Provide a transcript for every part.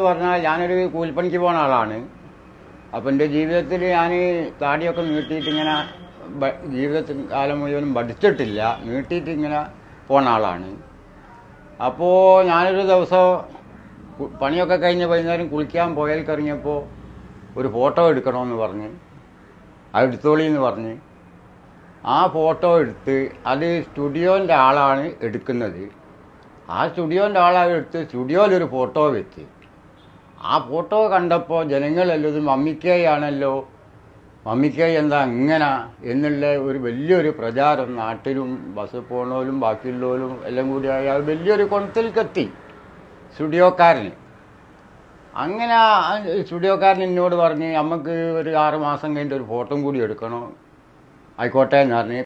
പറഞ്ഞാൽ ഞാനൊരു കൂലിപ്പണിക്ക് പോകുന്ന ആളാണ് അപ്പം എൻ്റെ ജീവിതത്തിൽ ഞാൻ താടിയൊക്കെ നീട്ടിയിട്ട് ഇങ്ങനെ ബ- ജീവിതത്തിൽ കാലം മുഴുവനും പഠിച്ചിട്ടില്ല നീട്ടിയിട്ട് ഇങ്ങനെ പോണ ആളാണ് അപ്പോൾ ഞാനൊരു ദിവസം കു- പണിയൊക്കെ കഴിഞ്ഞ് വൈകുന്നേരം കുളിക്കാൻ പോയാൽ കറിഞ്ഞപ്പോൾ ഒരു ഫോട്ടോ എടുക്കണമെന്ന് പറഞ്ഞ് അത് എടുത്തോളി എന്ന് പറഞ്ഞ് ആ ഫോട്ടോ എടുത്ത് അത് സ്റ്റുഡിയോൻ്റെ ആളാണ് എടുക്കുന്നത് ആ സ്റ്റുഡിയോൻ്റെ ആളാണ് എടുത്ത് സ്റ്റുഡിയോയിലൊരു ഫോട്ടോ വെച്ച് ആ ഫോട്ടോ കണ്ടപ്പോൾ ജനങ്ങളെല്ലതും മമ്മിക്കയാണല്ലോ മമ്മിക്കൈ എന്താ ഇങ്ങനെ എന്നുള്ള ഒരു വലിയൊരു പ്രചാരം നാട്ടിലും ബസ് പോണോലും ബാക്കിയുള്ളവരും എല്ലാം കൂടി ആയി അത് വലിയൊരു കുണത്തിൽക്കെത്തി സ്റ്റുഡിയോക്കാരന് അങ്ങനെ ആ സ്റ്റുഡിയോക്കാരൻ എന്നോട് പറഞ്ഞ് നമുക്ക് ഒരു ആറ് മാസം കഴിഞ്ഞിട്ട് ഒരു ഫോട്ടോ കൂടി എടുക്കണം ആയിക്കോട്ടെ എന്ന് പറഞ്ഞ്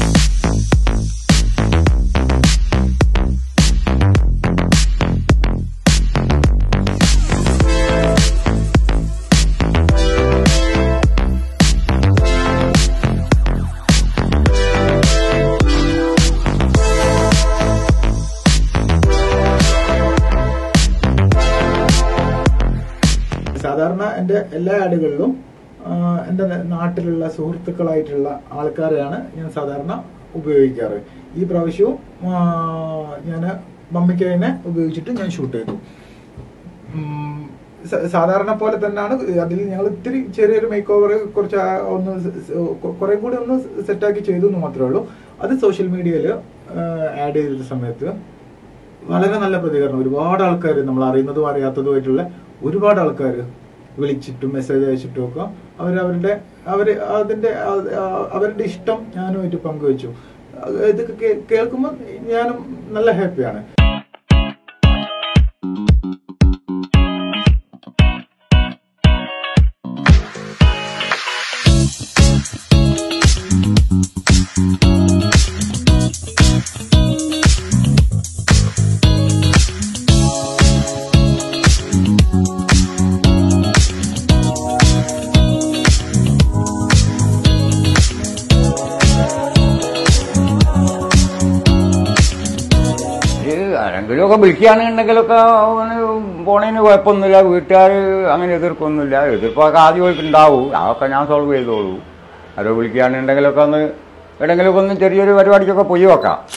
സാധാരണ എൻ്റെ എല്ലാ ആടുകളിലും ആ, എൻ്റെ നാട്ടിലുള്ള സുഹൃത്തുക്കളായിട്ടുള്ള ആൾക്കാരെയാണ് ഞാൻ സാധാരണ ഉപയോഗിക്കാറ് ഈ പ്രാവശ്യവും ഞാൻ മമ്മിക്കൈനെ ഉപയോഗിച്ചിട്ട് ഞാൻ ഷൂട്ട് ചെയ്തു ഉം, സ- സാധാരണ പോലെ തന്നെയാണ് അതിൽ ഞങ്ങൾ ഇത്തിരി ചെറിയൊരു മേക്ക് ഓവർ കുറച്ച് ആ ഒന്ന് കുറെ കൂടി ഒന്ന് സെറ്റാക്കി ചെയ്തു എന്ന് മാത്രമേ ഉള്ളൂ അത് സോഷ്യൽ മീഡിയയിൽ ആഡ് ചെയ്ത സമയത്ത് വളരെ നല്ല പ്രതികരണം ഒരുപാട് ആൾക്കാർ നമ്മൾ അറിയുന്നതും അറിയാത്തതുമായിട്ടുള്ള ഒരുപാട് ആൾക്കാർ വിളിച്ചിട്ടും മെസ്സേജ് അയച്ചിട്ടും ഒക്കെ അവർ അവരുടെ അവർ അതിന്റെ ആ- ആ- അവരുടെ ഇഷ്ടം ഞാനുമായിട്ട് പങ്കുവെച്ചു ഇതൊക്കെ കേ- കേൾക്കുമ്പോൾ ഞാനും നല്ല ഹാപ്പിയാണ് ഇത് ആരെങ്കിലുമൊക്കെ വിളിക്കുകയാണെന്നുണ്ടെങ്കിലൊക്കെ അവന് പോണതിന് കുഴപ്പമൊന്നുമില്ല വീട്ടുകാർ അങ്ങനെ എതിർക്കൊന്നുമില്ല എതിർപ്പൊക്കെ ആദ്യമൊക്കെ ഉണ്ടാവും അതൊക്കെ ഞാൻ സോൾവ് ചെയ്തോളൂ അത് വിളിക്കുകയാണെന്നുണ്ടെങ്കിലൊക്കെ ഒന്ന് എവിടെയെങ്കിലുമൊക്കെ ഒന്ന് ചെറിയൊരു പരിപാടിക്കൊക്കെ പോയി വെക്കാം